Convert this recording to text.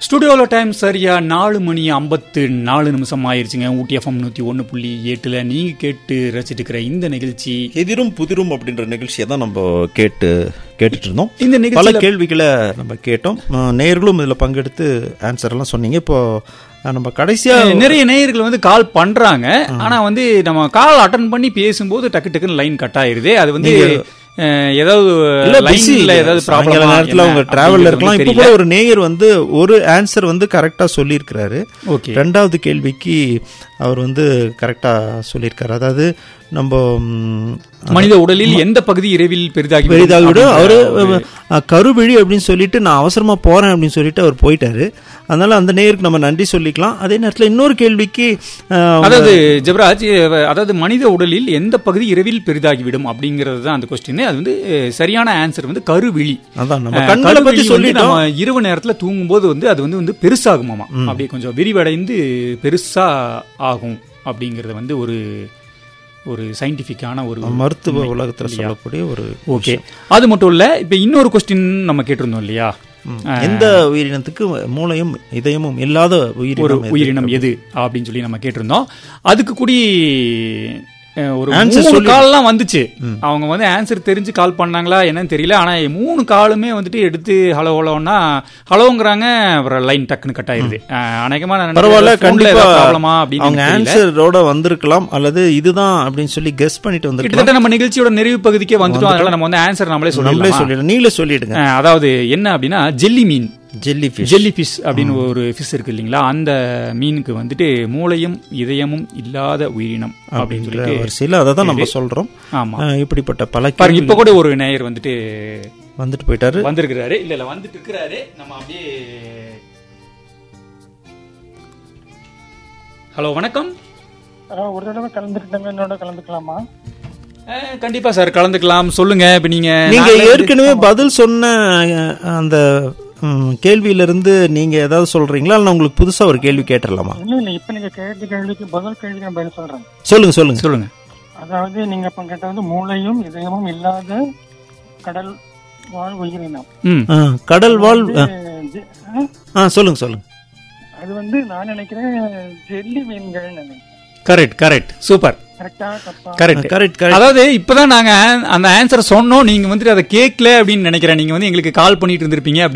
ஸ்டுடியோவில் டைம் சரியா நாலு மணி ஐம்பத்து நாலு நிமிஷம் ஆயிருச்சுங்க ஊட்டி எஃப்எம் நூற்றி ஒன்று புள்ளி எட்டில் நீங்கள் கேட்டு ரசிச்சுட்டு இருக்கிற இந்த நிகழ்ச்சி எதிரும் புதிரும் அப்படின்ற நிகழ்ச்சியை தான் நம்ம கேட்டு கேட்டுட்டு இருந்தோம் இந்த பல நிகழ்ச்சியில் கேள்விகளை நம்ம கேட்டோம் அஹ், நேயர்களும் இதில் பங்கெடுத்து ஆன்சர் எல்லாம் சொன்னீங்க இப்போ அஹ், நம்ம கடைசியா நிறைய நேயர்கள் வந்து கால் பண்றாங்க ஆனா வந்து நம்ம கால் அட்டன் பண்ணி பேசும்போது டக்கு டக்குன்னு லைன் கட் ஆயிருது அது வந்து அஹ், ஏதாவது இல்ல பிஸி லைன்ல ஏதாவது சாயங்கால ப்ராப்ளம் நேரத்துல அவங்க டிராவல்ல இருக்கலாம் இப்போ கூட ஒரு நேயர் வந்து ஒரு ஆன்சர் வந்து கரெக்டா சொல்லியிருக்கிறாரு ஓகே ரெண்டாவது கேள்விக்கு அவர் வந்து கரெக்டா சொல்லியிருக்காரு அதாவது நம்ம ம், மனித உடலில் எந்த பகுதி இரவில் பெரிதாகி விடும் பெரிதாக விட அவரு அப்படின்ற ஒரு- அஹ், கருவிழி அப்படின்னு சொல்லிட்டு நான் அவசரமா போறேன் அப்படின்னு சொல்லிட்டு அவர் போயிட்டாரு அதனால அந்த நேயருக்கு நம்ம நன்றி சொல்லிக்கலாம் அதே நேரத்துல இன்னொரு கேள்விக்கு அஹ், அதாவது ஜெபராஜ் அஹ், அதாவது மனித உடலில் எந்த பகுதி இரவில் பெரிதாகிவிடும் அப்படிங்கிறது தான் அந்த கொஸ்டின் அது வந்து அஹ், சரியான ஆன்சர் வந்து கருவிழி அதான் நம்ம அஹ், கண்களை கருவிழி பத்தி வந்து சொல்லிட்டோம் நம்ம இரவு நேரத்துல தூங்கும்போது வந்து அது வந்து வந்து பெருசாகுமாமா அப்படியே கொஞ்சம் விரிவடைந்து பெருசா ஆகும் அப்படிங்கறது வந்து ஒரு ஒரு சயின்டிபிக்கான ஒரு மருத்துவ உலகத்துல சொல்லக்கூடிய ஒரு ஓகே அது மட்டும் இல்ல இப்ப இன்னொரு கொஸ்டின் நம்ம கேட்டிருந்தோம் இல்லையா ம். எந்த உயிரினத்துக்கு மூளையும் இதயமும் இல்லாத ஒரு உயிரினம் எது? உயிரினம் எது அப்படின்னு சொல்லி நம்ம கேட்டிருந்தோம் அதுக்கு கூடி அஹ், ஒரு Answer மூணு சொல்லி- கால்லாம் வந்துச்சு அவங்க வந்து ஆன்சர் தெரிஞ்சு கால் பண்ணாங்களா என்னன்னு தெரியல ஆனா மூணு காலுமே வந்துட்டு எடுத்து ஹலோ ஹலோன்னா ஹலோங்கிறாங்க அப்புறம் லைன் டக்குன்னு கட் ஆயிருது அஹ், அநேகமா நான் பரவாயில்ல நினைக்கிறேன் phone ல கண்டிப்பா ஏதாவது ப்ராப்ளமா அப்படின்னு அவங்க எனக்கு தெரியல. ஆன்சரோட வந்திருக்கலாம் அல்லது இதுதான் அப்படின்னு சொல்லி கெஸ் பண்ணிட்டு வந்திருக்கலாம் கிட்டத்தட்ட நம்ம நிகழ்ச்சியோட நிறைவு பகுதிக்கே வந்துட்டோம் அதனால நம்ம வந்து ஆன்சர் நம்மளே நம்மளே சொல்லலாம் சொல்லிடுங்க நீங்களே சொல்லிடுங்க அதாவது என்ன அப்படின்னா ஜெல்லி மீன் ஜெல்லி ஃபிஷ் ஜெல்லி ஃபிஷ் அப்படின்னு ஒரு ஃபிஷ் இருக்கு இல்லைங்களா அந்த மீனுக்கு வந்துட்டு மூளையும் இதயமும் இல்லாத உயிரினம் அப்படின்னு சொல்லிட்டு வரிசையில் அதை தான் நம்ம சொல்றோம் ஆமா அஹ், இப்படிப்பட்ட பல பாருங்க கேள்வி இப்ப கூட ஒரு நேயர் வந்துட்டு வந்துட்டு போயிட்டாரு வந்திருக்கிறாரு இல்ல இல்ல வந்துட்டு இருக்கிறாரு நம்ம அப்படியே ஹலோ வணக்கம் ஆ, ஒரு தடவை கலந்துக்கிட்டவங்க என்னோட கலந்துக்கலாமா அஹ், கண்டிப்பா சார் கலந்துக்கலாம் சொல்லுங்க இப்ப நீங்க நீங்க நாங்களே வந்து- ஏற்கனவே பதில் சொன்ன அஹ், அந்த ம், கேள்வியில இருந்து நீங்க ஏதாவது சொல்றீங்களா இல்ல உங்களுக்கு புதுசா ஒரு கேள்வி கேட்டுடலாமா இல்ல இல்ல இப்ப நீங்க கேட்ட கேள்விக்கு பதில் கேள்விக்கு நான் பதில் சொல்றேன் சொல்லுங்க சொல்லுங்க சொல்லுங்க அதாவது நீங்க இப்ப கேட்ட வந்து மூளையும் இதயமும் இல்லாத கடல் வாழ் உயிரினம் ம் ஆ, கடல் வாழ் ஆ, இது ஜெ- ஆ, ஆ சொல்லுங்க சொல்லுங்க அது வந்து நான் நினைக்கிறேன் ஜெல்லி மீன்கள் நினைக்கிறேன் கரெக்ட் கரெக்ட் சூப்பர் கரெக்டா தப்பா கரெக்ட் கரெக்ட் கரெக்ட் அதாவது இப்பதான் நாங்க அந்த ஆன்சர் சொன்னோம் நீங்க வந்துட்டு அதை கேட்கல அப்படின்னு நினைக்கிறேன் நீங்க வந்து எங்களுக்கு கால் பண்ணிட்டு இருந்திருப்பீங்க அப்படி